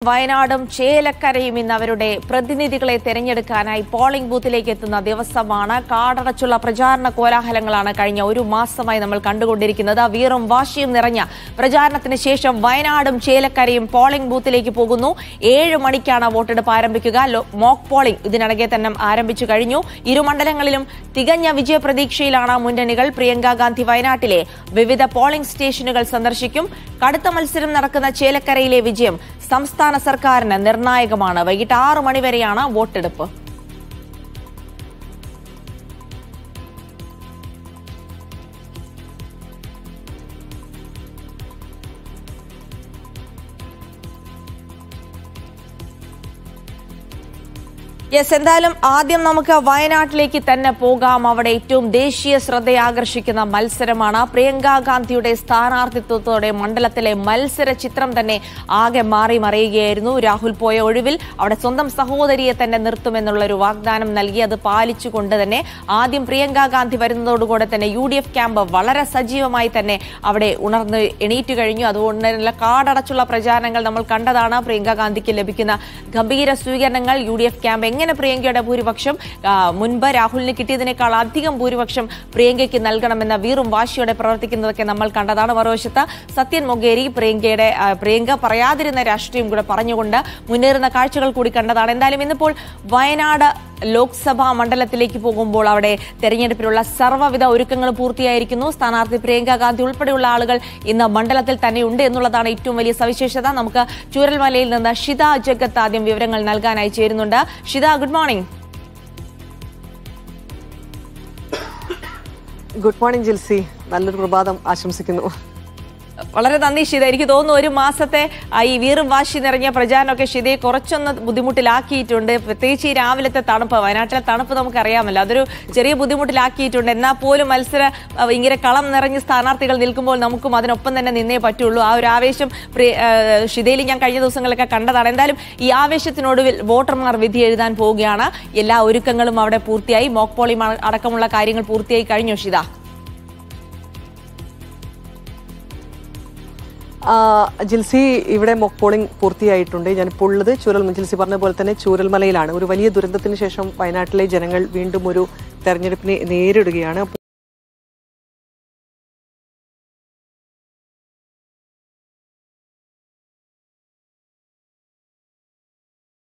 വയനാടും ചേലക്കരയും ഇന്ന് അവരുടെ പ്രതിനിധികളെ തെരഞ്ഞെടുക്കാനായി പോളിംഗ് ബൂത്തിലേക്ക് എത്തുന്ന ദിവസമാണ് കാടടച്ചുള്ള പ്രചാരണ കോലാഹലങ്ങളാണ് കഴിഞ്ഞ ഒരു മാസമായി നമ്മൾ കണ്ടുകൊണ്ടിരിക്കുന്നത് വീറും വാശിയും നിറഞ്ഞ പ്രചാരണത്തിന് ശേഷം വയനാടും ചേലക്കരയും പോളിംഗ് ബൂത്തിലേക്ക് പോകുന്നു ഏഴ് മണിക്കാണ് വോട്ടെടുപ്പ് ആരംഭിക്കുക ലോ- മോക്ക് പോളിംഗ് ഇതിനിടയ്ക്ക് തന്നെ ആരംഭിച്ചു കഴിഞ്ഞു ഇരു മണ്ഡലങ്ങളിലും തികഞ്ഞ വിജയപ്രതീക്ഷയിലാണ് മുന്നണികൾ പ്രിയങ്ക ഗാന്ധി വയനാട്ടിലെ വിവിധ പോളിംഗ് സ്റ്റേഷനുകൾ സന്ദർശിക്കും കടുത്ത മത്സരം നടക്കുന്ന ചേലക്കരയിലെ വിജയം സംസ്ഥാന സർക്കാരിന് നിർണായകമാണ് വൈകിട്ട് ആറ് മണിവരെയാണ് വോട്ടെടുപ്പ് യെസ് എന്തായാലും ആദ്യം നമുക്ക് വയനാട്ടിലേക്ക് തന്നെ പോകാം അവിടെ ഏറ്റവും ദേശീയ ശ്രദ്ധ ആകർഷിക്കുന്ന മത്സരമാണ് പ്രിയങ്ക ഗാന്ധിയുടെ സ്ഥാനാർത്ഥിത്വത്തോടെ മണ്ഡലത്തിലെ മത്സര ചിത്രം തന്നെ ആകെ മാറി മറിയുകയായിരുന്നു രാഹുൽ പോയ ഒഴിവിൽ അവിടെ സ്വന്തം സഹോദരിയെ തന്നെ നിർത്തുമെന്നുള്ള ഒരു വാഗ്ദാനം നൽകി അത് പാലിച്ചുകൊണ്ട് തന്നെ ആദ്യം പ്രിയങ്ക ഗാന്ധി വരുന്നതോടുകൂടെ തന്നെ യു ഡി എഫ് ക്യാമ്പ് വളരെ സജീവമായി തന്നെ അവിടെ ഉണർന്ന് എണീറ്റു കഴിഞ്ഞു അതുകൊണ്ട് തന്നെ കാടടച്ചുള്ള പ്രചാരണങ്ങൾ നമ്മൾ കണ്ടതാണ് പ്രിയങ്ക ഗാന്ധിക്ക് ലഭിക്കുന്ന ഗംഭീര സ്വീകരണങ്ങൾ യു ഡി എഫ് ക്യാമ്പ് എങ്ങനെ പ്രിയങ്കയുടെ ഭൂരിപക്ഷം ആ, മുൻപ് രാഹുലിന് കിട്ടിയതിനേക്കാൾ അധികം ഭൂരിപക്ഷം പ്രിയങ്കയ്ക്ക് നൽകണമെന്ന വീറും വാശിയോടെ പ്രവർത്തിക്കുന്നതൊക്കെ നമ്മൾ കണ്ടതാണ് മറുവശത്ത് സത്യൻ മൊഗേരി പ്രിയങ്കയുടെ ആ, പ്രിയങ്ക പറയാതിരുന്ന രാഷ്ട്രീയം കൂടെ പറഞ്ഞുകൊണ്ട് മുന്നേറുന്ന കാഴ്ചകൾ കൂടി കണ്ടതാണ് എന്തായാലും ഇന്നിപ്പോൾ വയനാട് ലോക്സഭാ മണ്ഡലത്തിലേക്ക് പോകുമ്പോൾ അവിടെ തെരഞ്ഞെടുപ്പിനുള്ള സർവ്വവിധ ഒരുക്കങ്ങൾ പൂർത്തിയായിരിക്കുന്നു സ്ഥാനാർത്ഥി പ്രിയങ്ക ഗാന്ധി ഉൾപ്പെടെയുള്ള ആളുകൾ ഇന്ന് മണ്ഡലത്തിൽ തന്നെയുണ്ട് എന്നുള്ളതാണ് ഏറ്റവും വലിയ സവിശേഷത നമുക്ക് ചൂരൽമലയിൽ നിന്ന് ഷിത ജഗത്ത് ആദ്യം വിവരങ്ങൾ നൽകാനായി ചേരുന്നുണ്ട് Shitha good morning good morning Jilsy നല്ലൊരു പ്രഭാതം ആശംസിക്കുന്നു വളരെ നന്ദി ഷിത എനിക്ക് തോന്നുന്നു ഒരു മാസത്തെ ആ, ഈ വീറും വാശി നിറഞ്ഞ പ്രചാരണമൊക്കെ ഷിതയെ കുറച്ചൊന്ന് ബുദ്ധിമുട്ടിലാക്കിയിട്ടുണ്ട് പ്രത്യേകിച്ച് ഈ രാവിലത്തെ തണുപ്പ് വയനാട്ടിലെ തണുപ്പ് നമുക്കറിയാമല്ലോ അതൊരു ചെറിയ ബുദ്ധിമുട്ടിലാക്കിയിട്ടുണ്ട് എന്നാൽ പോലും മത്സര ആ, ഇങ്ങനെ കളം നിറഞ്ഞ് സ്ഥാനാർത്ഥികൾ നിൽക്കുമ്പോൾ നമുക്കും അതിനൊപ്പം തന്നെ നിന്നേ പറ്റുള്ളൂ ആ ഒരു ആവേശം പ്രിയ- ആ, ഷിതയിൽ ഞാൻ കഴിഞ്ഞ ദിവസങ്ങളൊക്കെ കണ്ടതാണ് എന്തായാലും ഈ ആവേശത്തിനൊടുവിൽ വോട്ടർമാർ വിധി എഴുതാൻ പോവുകയാണ് എല്ലാ ഒരുക്കങ്ങളും അവിടെ പൂർത്തിയായി മോക്ക് പോളിംഗ് അടക്കമുള്ള കാര്യങ്ങൾ പൂർത്തിയായി കഴിഞ്ഞു ഷിത ആ, ജിൽസി ഇവിടെ മോക്ക് പോളിംഗ് പൂർത്തിയായിട്ടുണ്ട് ഞാനിപ്പോൾ ഉള്ളത് ചൂരൽ ജിൽസി പറഞ്ഞ പോലെ തന്നെ ചൂരൽമലയിലാണ് ഒരു വലിയ ദുരന്തത്തിന് ശേഷം വയനാട്ടിലെ ജനങ്ങൾ വീണ്ടും ഒരു തെരഞ്ഞെടുപ്പിനെ നേരിടുകയാണ്